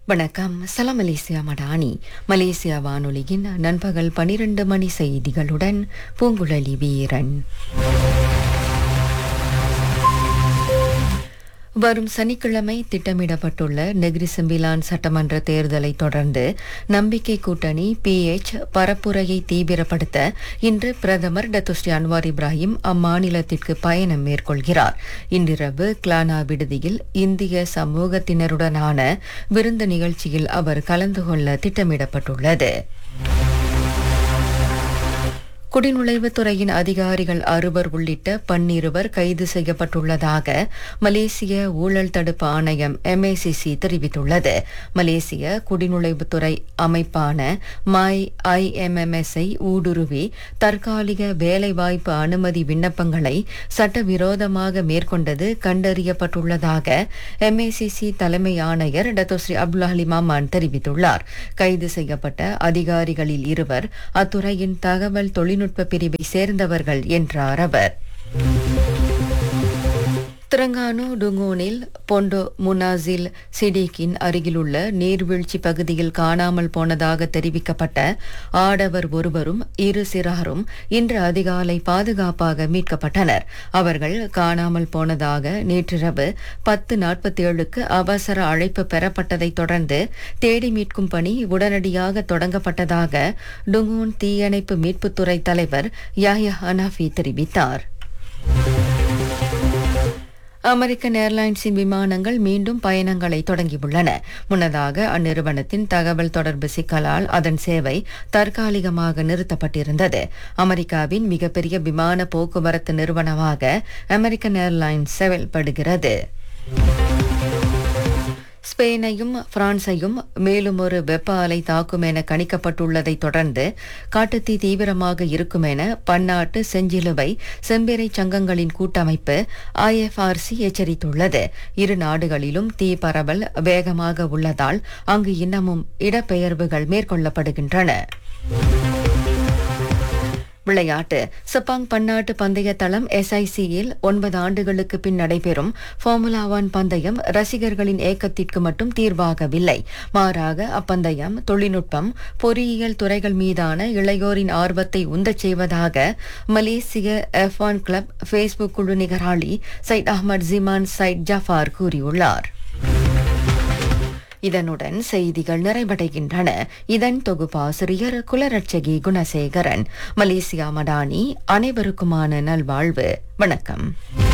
வணக்கம் சலாம் Malaysia Madani Malaysia வானொலியின் நண்பகல் பனிரெண்டு மணி செய்திகளுடன் பூங்குழலி வீரன் வரும் சனிக்கிழமை திட்டமிடப்பட்டுள்ள நெகிரி செம்பிலான் சட்டமன்ற தேர்தலை தொடர்ந்து நம்பிக்கை கூட்டணி பிஎச் பரப்புரையை தீவிரப்படுத்த இன்று பிரதமர் டத்துஸ்ரீ அன்வார் இப்ராஹிம் அம்மாநிலத்திற்கு பயணம் மேற்கொள்கிறார் இன்றிரவு கிளானா விடுதியில் இந்திய சமூகத்தினருடனான விருந்து நிகழ்ச்சியில் அவர் கலந்து கொள்ள திட்டமிடப்பட்டுள்ளது குடிநுழைவுத்துறையின் அதிகாரிகள் அறுவர் உள்ளிட்ட பன்னிருவர் கைது செய்யப்பட்டுள்ளதாக மலேசிய ஊழல் தடுப்பு ஆணையம் எம்ஏசிசி தெரிவித்துள்ளது மலேசிய குடிநுழைவுத்துறை அமைப்பான மை ஐஎம்எம்எஸ்ஐ ஊடுருவி தற்காலிக வேலைவாய்ப்பு அனுமதி விண்ணப்பங்களை சட்டவிரோதமாக மேற்கொண்டது கண்டறியப்பட்டுள்ளதாக எம்ஏசிசி தலைமை ஆணையர் டத்தோஸ்ரீ அப்துல் ஹலிமாமான் தெரிவித்துள்ளார் கைது செய்யப்பட்ட அதிகாரிகளில் இருவர் அத்துறையின் தகவல் தொழில்நுட்ப பிரிவை சேர்ந்தவர்கள் என்றார் அவர் திரங்கானு டுங்கோனில் பொண்டோ முனாசில் சிடிக்கின் அருகிலுள்ள நீர்வீழ்ச்சி பகுதியில் காணாமல் போனதாக தெரிவிக்கப்பட்ட ஆடவர் ஒருவரும் இரு சிறாரும் இன்று அதிகாலை பாதுகாப்பாக மீட்கப்பட்டனர் அவர்கள் காணாமல் போனதாக நேற்றிரவு பத்து நாற்பத்தி ஏழுக்கு அவசர அழைப்பு பெறப்பட்டதைத் தொடர்ந்து தேடி மீட்கும் பணி உடனடியாக தொடங்கப்பட்டதாக டுங்கோன் தீயணைப்பு மீட்புத்துறை தலைவர் யாயா ஹனாஃபி தெரிவித்தார் அமெரிக்கன் ஏர்லைன்ஸின் விமானங்கள் மீண்டும் பயணங்களை தொடங்கியுள்ளன முன்னதாக அந்நிறுவனத்தின் தகவல் தொடர்பு சிக்கலால் அதன் சேவை தற்காலிகமாக நிறுத்தப்பட்டிருந்தது அமெரிக்காவின் மிகப்பெரிய விமான போக்குவரத்து நிறுவனமாக அமெரிக்கன் ஏர்லைன்ஸ் செயல்படுகிறது ஸ்பெயினையும் பிரான்சையும் மேலும் ஒரு வெப்ப அலை தாக்கும் என கணிக்கப்பட்டுள்ளதை தொடர்ந்து காட்டுத்தீ தீவிரமாக இருக்கும் என பன்னாட்டு செஞ்சிலுவை செம்பிறை சங்கங்களின் கூட்டமைப்பு ஐஎஃப்ஆர்சி எச்சரித்துள்ளது இரு நாடுகளிலும் தீ பரவல் வேகமாக உள்ளதால் அங்கு இன்னமும் இடப்பெயர்வுகள் மேற்கொள்ளப்படுகின்றன விளையாட்டு சப்பாங் பன்னாட்டு பந்தய தளம் எஸ்ஐசியில் ஒன்பது ஆண்டுகளுக்கு பின் நடைபெறும் ஃபார்முலா ஒன் பந்தயம் ரசிகர்களின் ஏக்கத்திற்கு மட்டும் தீர்வாகவில்லை மாறாக அப்பந்தயம் தொழில்நுட்பம் பொறியியல் துறைகள் மீதான இளையோரின் ஆர்வத்தை உந்தச் செய்வதாக மலேசிய எஃப் ஒன் கிளப் ஃபேஸ்புக் குழு நிகராளி Syed Ahmad Jiman Syed Jaafar கூறியுள்ளார் இதனுடன் செய்திகள் நிறைவடைகின்றன இதன் தொகுப்பாசிரியர் குலரட்சகி குணசேகரன் மலேசியா மடானி அனைவருக்குமான நல்வாழ்வு வணக்கம்